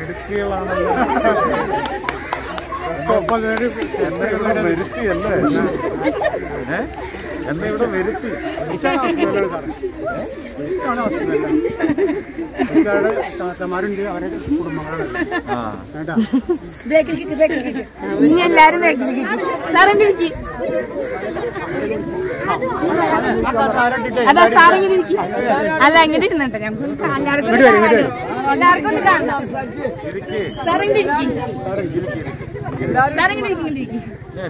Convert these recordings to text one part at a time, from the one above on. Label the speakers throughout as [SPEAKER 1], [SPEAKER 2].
[SPEAKER 1] മിടുക്കികളാണല്ലോ ഒപ്പം കയറി എന്നെ ഇവിടെ വരുത്തിയല്ലേ ഏ എന്നെ ഇവിടെ വരുത്തി
[SPEAKER 2] ചാത്തമാരുണ്ട് അവരെ കുടുംബങ്ങളാണ്
[SPEAKER 1] ആ
[SPEAKER 2] കേട്ടാ
[SPEAKER 3] ഇനി എല്ലാരും സാറിന്റെ ഇരിക്കി അതാ സാറിങ്ങനെ ഇരിക്കി അല്ല ഇങ്ങോട്ട് ഇരുന്നട്ടെ ഞങ്ങൾക്ക് എല്ലാവർക്കും ഒന്ന് കാണാലോ. എല്ലാവർക്കും ഒന്ന് കാണണം
[SPEAKER 1] ഇരിക്കേ
[SPEAKER 3] സാറിങ്ങനെ ഇരിക്കി സാറിങ്ങനെ ഇരിക്കി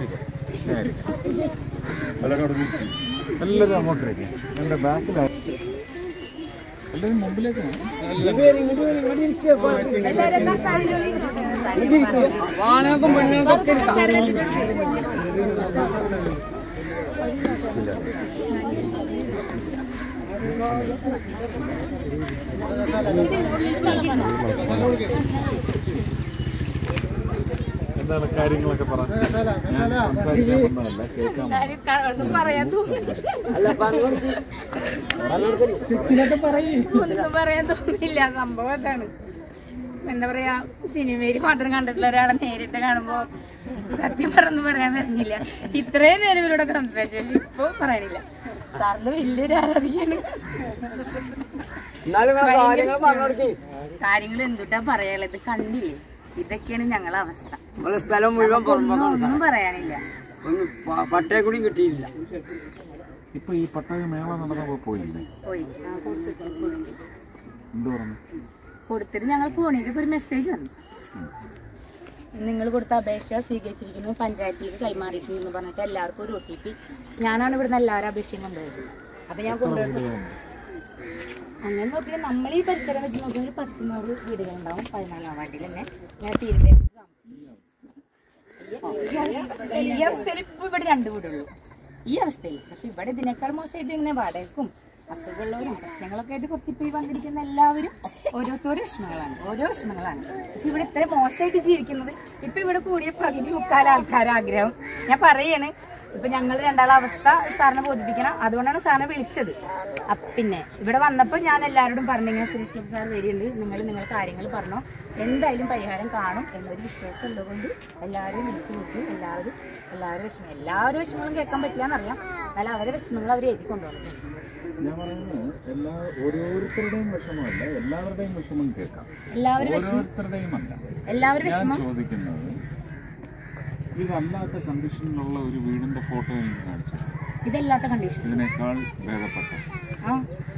[SPEAKER 1] എല്ലാവരും അങ്ങോട്ടേക്ക് എന്റെ ബാക്കിലായി എല്ലാവരും മുമ്പിലേക്ക്
[SPEAKER 3] എല്ലാവരും എന്നാ സാറിന്റെ
[SPEAKER 1] എന്താണ് കാര്യങ്ങളൊക്കെ പറ ഞാൻ സംസാരിക്കാൻ വന്നതല്ല കേൾക്കാൻ
[SPEAKER 3] ഒന്നും പറയാൻ തോന്നുന്നില്ല ഒന്നും പറയാൻ തോന്നുന്നില്ല സംഭവം അതാണ് എന്താ പറയാ സിനിമയിൽ മാത്രം കണ്ടിട്ടുള്ള ഒരാളെ നേരിട്ട് കാണുമ്പോ സത്യം പറഞ്ഞു പറയാൻ പറ്റുന്നില്ല ഇത്രയും നേരം ഇവരോട് സംസാരിച്ചു പക്ഷെ ഇപ്പൊ പറയണില്ല സാറിന്റെ വലിയൊരു ആരാധിക്കാണ് കാര്യങ്ങൾ എന്തുട്ടാ പറയാനുള്ളത് കണ്ടില്ലേ ഇതൊക്കെയാണ് ഞങ്ങളെ അവസ്ഥ
[SPEAKER 4] സ്ഥലം മുഴുവൻ
[SPEAKER 3] ഒന്നും ഒന്നും പറയാനില്ല
[SPEAKER 4] ഒന്ന് പട്ടയക്കുടി കിട്ടിയില്ല
[SPEAKER 1] ഇപ്പൊ ഈ പട്ടായ മേള നടന്നപ്പോ പോയില്ലേ
[SPEAKER 3] പോയി ആ, കൊടുത്തിട്ട് പോയി.
[SPEAKER 1] എന്ത് പറഞ്ഞു
[SPEAKER 3] കൊടുത്തിട്ട് ഞങ്ങൾ ഫോണിലേക്ക് ഒരു മെസ്സേജ് വന്നു നിങ്ങൾ കൊടുത്ത അപേക്ഷ സ്വീകരിച്ചിരിക്കുന്നു പഞ്ചായത്തിലേക്ക് കൈമാറിയിട്ടുണ്ടെന്ന് പറഞ്ഞിട്ട് എല്ലാവർക്കും ഒരു ഒ ടി പി ഞാനാണ് ഇവിടുന്ന് എല്ലാവരും അപേക്ഷയും കൊണ്ടുപോയത് അപ്പൊ ഞാൻ കൊണ്ടുപോയിട്ട് അങ്ങനെ നോക്കിയാൽ നമ്മൾ ഈ പരിസരം വെച്ച് നോക്കിയാൽ ഒരു പത്തിനൂറ് വീടുകളുണ്ടാവും പതിനാലാം വാർഡിൽ തന്നെ ഞാൻ തീരദേശത്ത് താമസിക്കുന്നു ഈ അവസ്ഥയിൽ ഇപ്പൊ ഇവിടെ രണ്ട് വീടുള്ളൂ ഈ അവസ്ഥയിൽ പക്ഷെ ഇവിടെ ഇതിനേക്കാൾ മോശമായിട്ട് ഇങ്ങനെ വാടകക്കും അസുഖമുള്ളവരും പ്രശ്നങ്ങളൊക്കെ ആയിട്ട് കുറച്ച് ഇപ്പൊ ഈ വന്നിരിക്കുന്ന എല്ലാവരും ഓരോരുത്തരും വിഷമങ്ങളാണ് ഓരോ വിഷമങ്ങളാണ് പക്ഷെ ഇവിടെ ഇത്ര മോശമായിട്ട് ജീവിക്കുന്നത് ഇപ്പൊ ഇവിടെ കൂടിയ പകുതി മുക്കാൽ ആൾക്കാരുടെ ആഗ്രഹം ഞാൻ പറയാണ് ഇപ്പൊ ഞങ്ങൾ രണ്ടാളെ അവസ്ഥ സാറിനെ ബോധിപ്പിക്കണം അതുകൊണ്ടാണ് സാറിനെ വിളിച്ചത് അപ്പ പിന്നെ ഇവിടെ വന്നപ്പോൾ ഞാൻ എല്ലാവരോടും പറഞ്ഞു ഇങ്ങനെ സുരേഷ് ഗോപി സാർ വരികയുണ്ട് നിങ്ങൾ നിങ്ങൾ കാര്യങ്ങൾ പറഞ്ഞോ എന്തായാലും പരിഹാരം കാണും എന്നൊരു വിശ്വാസം ഉള്ളതുകൊണ്ട് എല്ലാവരും വിളിച്ചു കൂട്ടി എല്ലാവരും എല്ലാവരും വിഷമം എല്ലാവരും വിഷമങ്ങളും കേൾക്കാൻ പറ്റില്ല എന്നറിയാം എന്നാലും അവരെ വിഷമങ്ങൾ അവർ എഴുതി കൊണ്ടുപോകും
[SPEAKER 1] ഞാൻ പറയുന്നത് എല്ലാ ഓരോരുത്തരുടെയും വിഷമമല്ല എല്ലാവരുടെയും വിഷമം കേൾക്കാം
[SPEAKER 3] എല്ലാവരും വിഷമം
[SPEAKER 1] ഓരോരുത്തരുടെയും അല്ല
[SPEAKER 3] എല്ലാവരും
[SPEAKER 1] ഞാൻ
[SPEAKER 3] വിഷമം
[SPEAKER 1] ചോദിക്കുന്നത് ഇതല്ലാത്ത കണ്ടീഷനിലുള്ള ഒരു വീടിന്റെ ഫോട്ടോ എനിക്ക് കാണിച്ചു
[SPEAKER 3] ഇതല്ലാത്ത കണ്ടീഷൻ
[SPEAKER 1] ഇതിനേക്കാൾ ഭേദപ്പെട്ട
[SPEAKER 3] ആ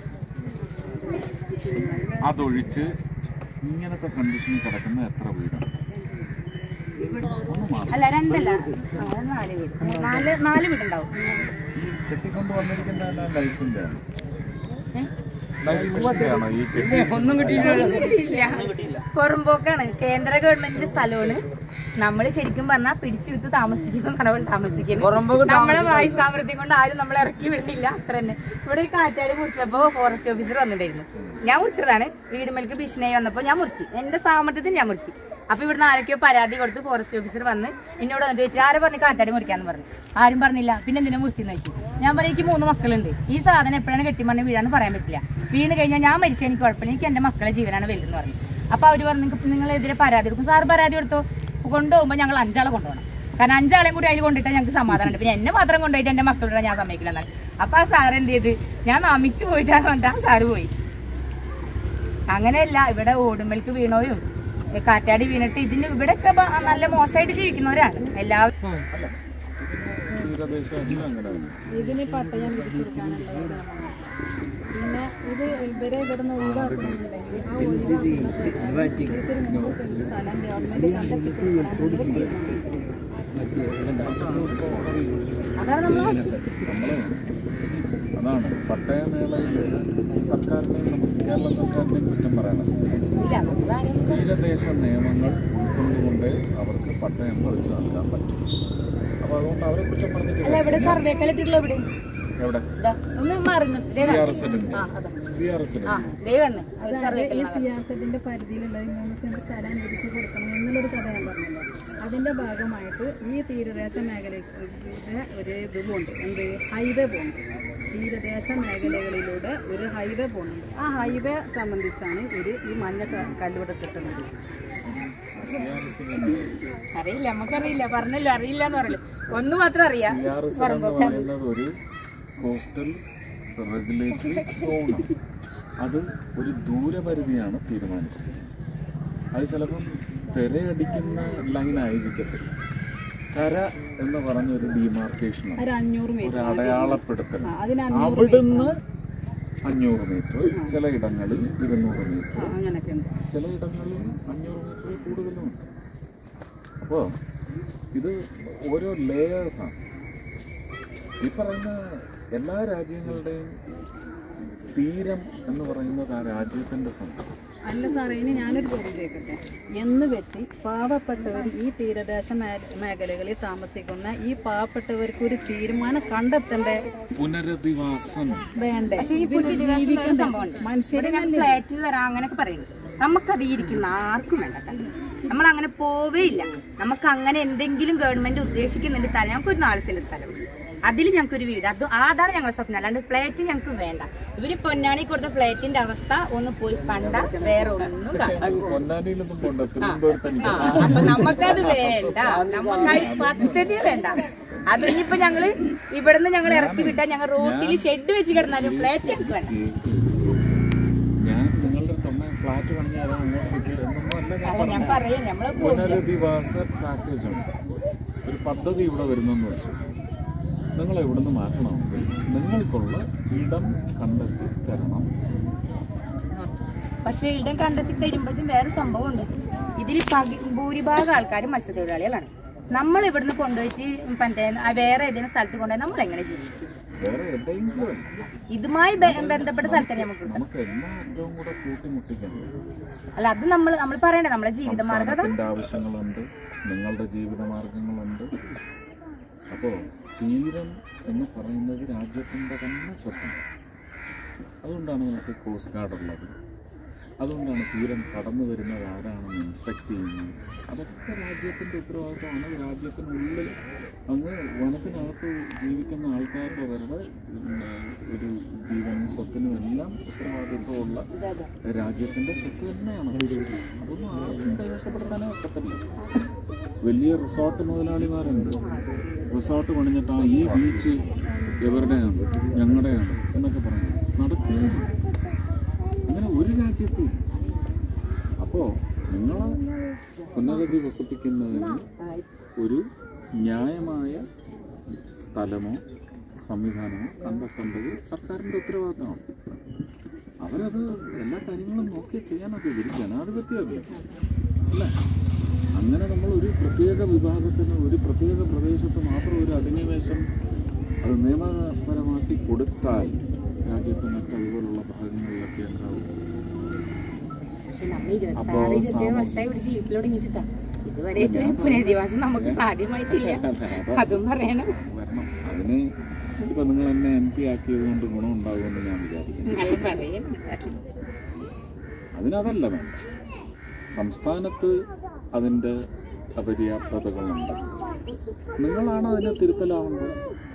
[SPEAKER 1] അതൊഴിച്ച് ഇങ്ങനത്തെ കണ്ടീഷനിൽ കിടക്കുന്ന എത്ര വീടുണ്ട് ഒന്ന് മാത്രം.
[SPEAKER 3] അല്ല രണ്ടല്ല ആ, നാല് വീട് നാല് നാല് വീടുണ്ടാവും
[SPEAKER 1] ഈ കെട്ടിക്കൊണ്ട് വന്നിരിക്കുന്ന ലൈഫിന്റെ ആണ്
[SPEAKER 3] ഏ?
[SPEAKER 1] ലൈഫ് മിഷന്റെ ആണോ ഈ കെട്ടി
[SPEAKER 4] ഒന്നും കിട്ടിയില്ല
[SPEAKER 3] ഇല്ല. പുറമ്പോക്കാണ് കേന്ദ്ര ഗവൺമെന്റിന്റെ സ്ഥലമാണ് നമ്മൾ ശരിക്കും പറഞ്ഞാൽ പിടിച്ചു വിത്ത് താമസിക്കുന്ന പറഞ്ഞ താമസിക്കുന്നു
[SPEAKER 4] പുറമ്പോക്ക്
[SPEAKER 3] നമ്മളെ വായു സാമർത്ഥ്യം കൊണ്ട് ആരും നമ്മളെ ഇറക്കി വിടില്ല അത്ര തന്നെ ഇവിടെ ഒരു കാറ്റാടി മുറിച്ചപ്പോ ഫോറസ്റ്റ് ഓഫീസർ വന്നിട്ടുണ്ടായിരുന്നു ഞാൻ മുറിച്ചതാണ് വീടുമേൽക്ക് ഭീഷണിയായി വന്നപ്പോ ഞാൻ മുറിച്ച് എന്റെ സാമർത്ഥ്യത്തിന് ഞാൻ മുറിച്ച് അപ്പൊ ഇവിടുന്ന് ആരൊക്കെയോ പരാതി കൊടുത്ത് ഫോറസ്റ്റ് ഓഫീസർ വന്ന് എന്നോട് വന്നിട്ട് ചോദിച്ചു ആരെ പറഞ്ഞു കാറ്റാടി മുറിക്കാന്ന് പറഞ്ഞു ആരും പറഞ്ഞില്ല പിന്നെ എന്തിനാ മുറിച്ചെന്ന് ചോദിച്ചു ഞാൻ പറയും എനിക്ക് മൂന്ന് മക്കളുണ്ട് ഈ സാധനം എപ്പോഴാണ് കെട്ടിമണ്ണ് വീഴാന്ന് പറയാൻ പറ്റില്ല വീണ് കഴിഞ്ഞാൽ ഞാൻ മരിച്ച എനിക്ക് കുഴപ്പമില്ല എനിക്ക് എന്റെ മക്കളെ ജീവനാണ് വലുതെന്ന് പറഞ്ഞു അപ്പൊ അവര് പറഞ്ഞു "നിങ്ങൾക്ക് നിങ്ങളെതിരെ പരാതി കൊടുക്കും സാർ പരാതി കൊടുത്തോ കൊണ്ടുപോകുമ്പോൾ ഞങ്ങൾ അഞ്ചാളെ കൊണ്ടുപോകണം കാരണം അഞ്ചാളെയും കൂടി അതിൽ കൊണ്ടിട്ടാൽ ഞങ്ങൾക്ക് സമാധാനമുണ്ട് പിന്നെ എന്നെ മാത്രം കൊണ്ടുപോയിട്ട് എന്റെ മക്കളോട് ഞാൻ സമ്മതിക്കില്ല എന്നാൽ അപ്പൊ ആ സാർ എന്ത് ചെയ്ത് ഞാൻ നമിച്ചു പോയിട്ടാണ് പറഞ്ഞിട്ട് ആ സാറ് പോയി അങ്ങനെയല്ല ഇവിടെ ഓടുമ്പൽക്ക് വീണോരും ഏ, കാറ്റാടി വീണിട്ട് ഇതിന് ഇവിടെയൊക്കെ ബ- നല്ല മോശമായിട്ട് ജീവിക്കുന്നവരാണ് എല്ലാവരും
[SPEAKER 1] തീരദേശം എല്ലാം അങ്ങനെ തന്നെ.
[SPEAKER 5] ഇതിന് പട്ടയം പിടിച്ചെടുക്കാനുള്ള ഇതാണ്. പിന്നെ ഇത് ഇവരെ ഇവിടുന്ന് ഒഴിവാക്കണമെന്നുണ്ടെങ്കിൽ ആ ഒഴിവാക്കുന്ന ഇവർക്കൊരു മൂന്ന് സെന്റ് സ്ഥലം ഗവൺമെന്റ് കണ്ടെത്തി കൊടുക്കണമെങ്കിൽ അതാണ് നമ്മൾ ആവശ്യം
[SPEAKER 1] നമ്മള് അതാണ് പട്ടയമേളയിൽ സർക്കാരിനെയും നമുക്ക് കേരള സർക്കാരിനെയും കുറ്റം പറയണം
[SPEAKER 3] ഇല്ല നമ്മളാരും
[SPEAKER 1] തീരദേശ നിയമങ്ങൾ ഉൾക്കൊണ്ടുകൊണ്ട് അവർക്ക് പട്ടയം പറിച്ചു നൽകാൻ പറ്റും അപ്പോൾ അതുകൊണ്ട് അവരെ കുറ്റം
[SPEAKER 3] അല്ല
[SPEAKER 1] പറഞ്ഞിട്ട്
[SPEAKER 3] ഇവിടെ സർവേ കലക്ടറുള്ള ഇവിടെ
[SPEAKER 1] എവിടെ
[SPEAKER 3] ഇതാ, ഒന്ന് മാറുന്നു ദേ
[SPEAKER 1] സി
[SPEAKER 3] കാണുന്നു.
[SPEAKER 1] ആർ എസ്
[SPEAKER 3] ആ അതാ
[SPEAKER 1] സി ആർ എസ്
[SPEAKER 3] ആ ദേ കണ്ണ് അവർ സർവേ
[SPEAKER 5] ഈ സിയാസത്തിന്റെ പരിധിയിലുള്ള ഈ മൂന്ന് സെന്റ് സ്ഥലം അനുവദിച്ചു കൊടുക്കണം എന്നുള്ളൊരു കഥ ഞാൻ പറഞ്ഞല്ലോ അതിന്റെ ഭാഗമായിട്ട് ഈ തീരദേശ മേഖലയുടെ ഒരു ഇത് പോകുന്നുണ്ട് എന്ത് ഹൈവേ പോകുന്നുണ്ട് തീരദേശ മേഖലകളിലൂടെ ഒരു ഹൈവേ പോകുന്നുണ്ട് ആ ഹൈവേ സംബന്ധിച്ചാണ് ഒരു ഈ മഞ്ഞ ക- കല്ലുവിടെ കിട്ടുന്നത്
[SPEAKER 3] അറിയില്ല നമുക്കറിയില്ല പറഞ്ഞല്ലോ അറിയില്ല എന്ന് പറയല്ലോ ഒന്ന് മാത്രം അറിയാം
[SPEAKER 1] സിആർഎസ് എന്ന് പറയുന്നത് ഒരു കോസ്റ്റൽ റെഗുലേറ്ററി സോണാണ് അത് ഒരു ദൂരപരിധിയാണ് തീരുമാനിച്ചത് അത് ചിലപ്പം തിരയടിക്കുന്ന ലൈൻ ആയിരിക്കത്തില്ല കര എന്ന് പറഞ്ഞൊരു ഡിമാർക്കേഷനാണ്
[SPEAKER 5] ഒരു അഞ്ഞൂറ് മീറ്റർ
[SPEAKER 1] ഒരു അടയാളപ്പെടുത്തൽ
[SPEAKER 5] അതിന്
[SPEAKER 1] അവിടുന്ന് അഞ്ഞൂറ് മീറ്റർ ചിലയിടങ്ങളിൽ ഇരുന്നൂറ് മീറ്റർ
[SPEAKER 5] അങ്ങനെയൊക്കെ ഉണ്ട്
[SPEAKER 1] ചിലയിടങ്ങളിൽ അഞ്ഞൂറ് മീറ്ററിൽ കൂടുതലുമുണ്ട് അപ്പോൾ ഇത് ഓരോ ലേയേഴ്സാണ് ഈ പറയുന്ന എല്ലാ രാജ്യങ്ങളുടെയും തീരം എന്ന് പറയുന്നത് ആ രാജ്യത്തിൻ്റെ സ്വന്തം
[SPEAKER 5] അല്ല സാറേ ഇനി ഞാനൊരു ചോദ്യം ചോദിക്കട്ടെ എന്ന് വെച്ച് പാവപ്പെട്ടവർ ഈ തീരദേശ മേ- മേഖലകളിൽ താമസിക്കുന്ന ഈ പാവപ്പെട്ടവർക്ക് ഒരു തീരുമാനം കണ്ടെത്തണ്ടേ
[SPEAKER 1] പുനരധിവാസം
[SPEAKER 5] വേണ്ടേ
[SPEAKER 3] പക്ഷേ ഈ
[SPEAKER 5] ഇവര്
[SPEAKER 3] പുതിയ
[SPEAKER 5] ജീവിക്കണ്ടേ
[SPEAKER 3] സംഭവമുണ്ട്
[SPEAKER 5] മനുഷ്യരെ
[SPEAKER 3] ഫ്ലാറ്റിൽ വരാം അങ്ങനെയൊക്കെ പറയുന്നു നമുക്കത് ഇരിക്കുന്ന ആർക്കും വേണ്ട നമ്മൾ അങ്ങനെ പോവേ ഇല്ല നമുക്ക് അങ്ങനെ എന്തെങ്കിലും ഗവൺമെന്റ് ഉദ്ദേശിക്കുന്നുണ്ട് തരാൻ ഞങ്ങൾക്ക് ഒരു നാല് സെന്റ് സ്ഥലം അതിൽ ഞങ്ങൾക്ക് ഒരു വീട് അത് അതാണ് ഞങ്ങളുടെ സ്വപ്നം അല്ലാണ്ട് ഫ്ലാറ്റ് ഞങ്ങൾക്ക് വേണ്ട ഇവര് പൊന്നാണി കൊടുത്ത ഫ്ലാറ്റിന്റെ അവസ്ഥ ഒന്ന് പോയി കണ്ട വേറെ ഒന്നും കാണാം
[SPEAKER 1] പൊന്നാനിയിലൊന്നും പോണ്ട തിരുവനന്തപുരത്ത് എനിക്ക്
[SPEAKER 3] ആ, അപ്പൊ നമുക്കത് വേണ്ട നമുക്ക് ആ ഒരു പദ്ധതി വേണ്ട അത് ഇനിയിപ്പോ ഞങ്ങള് ഇവിടുന്ന് ഞങ്ങൾ ഇറക്കി വിട്ടാൽ ഞങ്ങൾ റോട്ടിൽ ഷെഡ് വെച്ച് കിടന്നാലും ഫ്ലാറ്റ് ഞങ്ങൾക്ക് വേണ്ട
[SPEAKER 1] ഞാൻ നിങ്ങളുടെ തൊണ്ണ ഫ്ലാറ്റ് പണിഞ്ഞ അതാ അങ്ങോട്ട് എന്നൊന്നും അല്ല ഞാൻ
[SPEAKER 3] അല്ല ഞാൻ
[SPEAKER 1] പറഞ്ഞത്
[SPEAKER 3] പറയാം നമ്മള്
[SPEAKER 1] പുനരധിവാസ പാക്കേജ് ഉണ്ട് ഒരു പദ്ധതി ഇവിടെ വരുന്നെന്ന് വെച്ചു നിങ്ങൾ ഇവിടുന്ന് മാറ്റണമെങ്കിൽ നിങ്ങൾക്കുള്ള ഇടം കണ്ടെത്തി തരണം
[SPEAKER 3] പക്ഷെ ഇടം കണ്ടെത്തി തരുമ്പോഴത്തേക്കും വേറെ സംഭവമുണ്ട് ഇതിൽ പകി ഭൂരിഭാഗം ആൾക്കാരും മത്സ്യത്തൊഴിലാളികളാണ് നമ്മൾ ഇവിടുന്ന് കൊണ്ടുപോയിട്ട് മറ്റേ ആ വേറെ ഏതെങ്കിലും സ്ഥലത്ത് കൊണ്ടുപോയി നമ്മൾ എങ്ങനെ ജീവിക്കും
[SPEAKER 1] വേറെ എവിടെയെങ്കിലും അല്ല.
[SPEAKER 3] ഇതുമായി ബ- ബന്ധപ്പെട്ട സ്ഥലത്തന്നെ നമുക്ക് കിട്ടും
[SPEAKER 1] നമുക്ക് എല്ലാ അറ്റവും കൂടെ കൂട്ടിമുട്ടിക്കണം
[SPEAKER 3] അല്ല അത് നമ്മൾ നമ്മൾ പറയണ്ടേ നമ്മളെ ജീവിതമാർഗം അതാ
[SPEAKER 1] സംസ്ഥാനത്തിന്റെ ആവശ്യങ്ങളുണ്ട് നിങ്ങളുടെ ജീവിത മാർഗങ്ങളുണ്ട് അപ്പോൾ തീരം എന്ന് പറയുന്നത് രാജ്യത്തിൻ്റെ തന്നെ സ്വപ്നം അതുകൊണ്ടാണ് നമുക്ക് കോസ്റ്റ് ഗാർഡ് ഉള്ളത് അതുകൊണ്ടാണ് തീരം കടന്നു വരുന്നത് ആരാണെന്ന് ഇൻസ്പെക്ട് ചെയ്യുന്നത് അതൊക്കെ രാജ്യത്തിൻ്റെ ഉത്തരവാദിത്തമാണ് രാജ്യത്തിനുള്ളിൽ അങ്ങ് വനത്തിനകത്ത് ജീവിക്കുന്ന ആൾക്കാരുടെ അവരുടെ ഉം, ഒരു ജീവനും സ്വത്തിനും എല്ലാം ഉത്തരവാദിത്വമുള്ള രാജ്യത്തിൻ്റെ സ്വത്ത് തന്നെയാണ് അതൊന്നും ആർക്കും കൈവശപ്പെടുത്താനേ ഒക്കത്തില്ല വലിയ റിസോർട്ട് മുതലാളിമാരുണ്ട് റിസോർട്ട് പണിഞ്ഞിട്ട് ആ ഈ ബീച്ച് എവരുടെയാണ് ഞങ്ങളുടെയാണ് എന്നൊക്കെ പറയുന്നത് നടക്കുകയില്ല അങ്ങനെ ഒരു രാജ്യത്തും അപ്പോൾ നിങ്ങൾ പുനരധിവസിപ്പിക്കുന്നതിന് ഒരു ന്യായമായ സ്ഥലമോ സംവിധാനമോ കണ്ടെത്തേണ്ടത് സർക്കാരിൻ്റെ ഉത്തരവാദിത്തമാണ് അവരത് എല്ലാ കാര്യങ്ങളും നോക്കി ചെയ്യാനൊക്കെ ഒരു ജനാധിപത്യമല്ലേ അല്ലേ അങ്ങനെ നമ്മൾ ഒരു പ്രത്യേക വിഭാഗത്തിന് ഒരു പ്രത്യേക പ്രദേശത്ത് മാത്രം ഒരു അധിനിവേശം അത് നിയമപരമാക്കി കൊടുത്താൽ രാജ്യത്ത് മറ്റതുപോലുള്ള ഭാഗങ്ങളിലൊക്കെ ഉണ്ടാവും
[SPEAKER 3] പക്ഷെ നമ്മൾ ഇരുപത്തി ആറ് ഇരുപത്തേഴ് വർഷമായി ഇവിടെ ജീവിക്കൽ തുടങ്ങിയിട്ടാ ഇതുവരെ പുനരധിവാസം നമുക്ക് സാധ്യമായിട്ടില്ല അതും പറയണം
[SPEAKER 1] വരണം അതിന് ഇപ്പം നിങ്ങൾ എന്നെ എം പി ആക്കിയത് കൊണ്ട് ഗുണമുണ്ടാകുമെന്ന് ഞാൻ വിചാരിക്കുന്നു
[SPEAKER 3] നിങ്ങൾ പറയും
[SPEAKER 1] അതിനതല്ല വേണ്ട സംസ്ഥാനത്ത് അതിൻ്റെ അപര്യാപ്തതകളുണ്ട് നിങ്ങളാണ് അതിനെ തിരുത്തലാവേണ്ടത്